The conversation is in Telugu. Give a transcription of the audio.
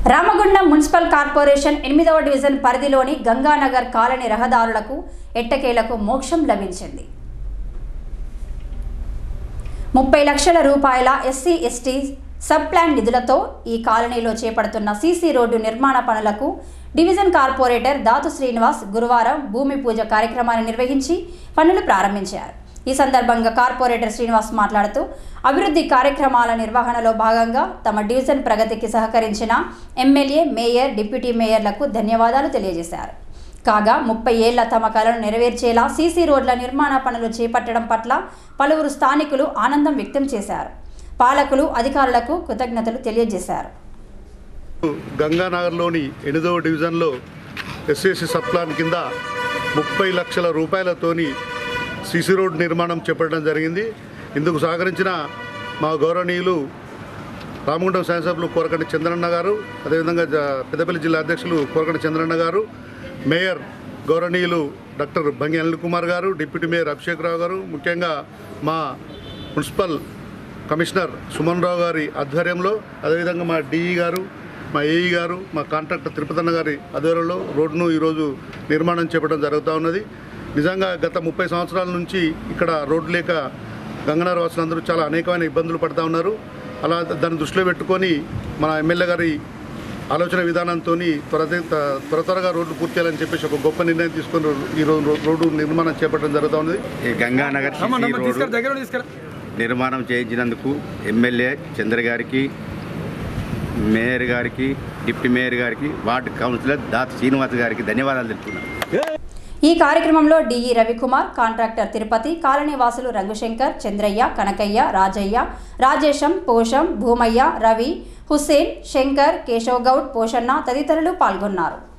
రామగుండం మున్సిపల్ కార్పొరేషన్ ఎనిమిదవ డివిజన్ పరిధిలోని గంగానగర్ కాలనీ రహదారులకు ఎట్టకేలకు మోక్షం లభించింది ముప్పై లక్షల రూపాయల ఎస్సీ ఎస్టీ సబ్ ప్లాన్ నిధులతో ఈ కాలనీలో చేపడుతున్న సీసీ రోడ్డు నిర్మాణ పనులకు డివిజన్ కార్పొరేటర్ దాతు శ్రీనివాస్ గురువారం భూమి పూజ కార్యక్రమాన్ని నిర్వహించి పనులు ప్రారంభించారు ఈ సందర్భంగా కార్పొరేటర్ శ్రీనివాస్ మాట్లాడుతూ అభివృద్ధి కార్యక్రమాల నిర్వహణలో భాగంగా తమ డివిజన్ ప్రగతికి సహకరించిన ఎమ్మెల్యే మేయర్ డిప్యూటీ మేయర్లకు ధన్యవాదాలు తెలియజేశారు కాగా ముప్పై ఏళ్ల తమ కలను నెరవేర్చేలా సీసీ రోడ్ల నిర్మాణ పనులు చేపట్టడం పట్ల పలువురు స్థానికులు ఆనందం వ్యక్తం చేశారు పాలకులు అధికారులకు కృతజ్ఞతలు తెలియజేశారు గంగానగర్లోని ఎనిమిదవ డివిజన్లో ఎస్ఎస్సి సబ్ ప్లాన్ కింద ముప్పై లక్షల రూపాయలతోని సిసి రోడ్ నిర్మాణం చేపట్టడం జరిగింది ఇందుకు సహకరించిన మా గౌరవనీయులు రామగుండం శాసనసభ్యులు కోరకండి చంద్రన్న గారు అదేవిధంగా జ- పెద్దపల్లి జిల్లా అధ్యక్షులు కోరకండి చంద్రన్న గారు మేయర్ గౌరవనీయులు డాక్టర్ బంగి అనిల్ కుమార్ గారు డిప్యూటీ మేయర్ అభిషేక్ రావు గారు ముఖ్యంగా మా మున్సిపల్ కమిషనర్ సుమన్ రావు గారి ఆధ్వర్యంలో అదేవిధంగా మా డిఈ గారు మా ఏఈ గారు మా కాంట్రాక్టర్ తిరుపతన్న గారి ఆధ్వర్యంలో రోడ్డును ఈరోజు నిర్మాణం చేపట్టడం జరుగుతూ ఉన్నది నిజంగా గత ముప్పై సంవత్సరాల నుంచి ఇక్కడ రోడ్డు లేక గంగనార వాసులందరూ చాలా అనేకమైన ఇబ్బందులు పడుతూ ఉన్నారు అలా దాన్ని దృష్టిలో పెట్టుకొని మన ఎమ్మెల్యే గారి ఆలోచన విధానంతో త్వర త్వర త్వరగా రోడ్లు పూర్తి చేయాలని చెప్పేసి ఒక గొప్ప నిర్ణయం తీసుకొని ఈరోజు రోడ్డు నిర్మాణం చేపట్టడం జరుగుతూ ఉన్నది ఈ గంగానగర్ సిసి రోడ్డు నిర్మాణం చేయించినందుకు ఎమ్మెల్యే చంద్ర గారికి మేయర్ గారికి డిప్యూటీ మేయర్ గారికి వార్డు కౌన్సిలర్ దాత్ శ్రీనివాస్ గారికి ధన్యవాదాలు తెలుపుతున్నాను ఈ కార్యక్రమంలో DE Ravikumar contractor Tirupati colony వాసులు రంగుశంకర్ చంద్రయ్య కనకయ్య రాజయ్య రాజేశం పోషం భూమయ్య రవి హుస్సేన్ శంకర్ కేశవ్ గౌడ్ పోషన్న తదితరులు పాల్గొన్నారు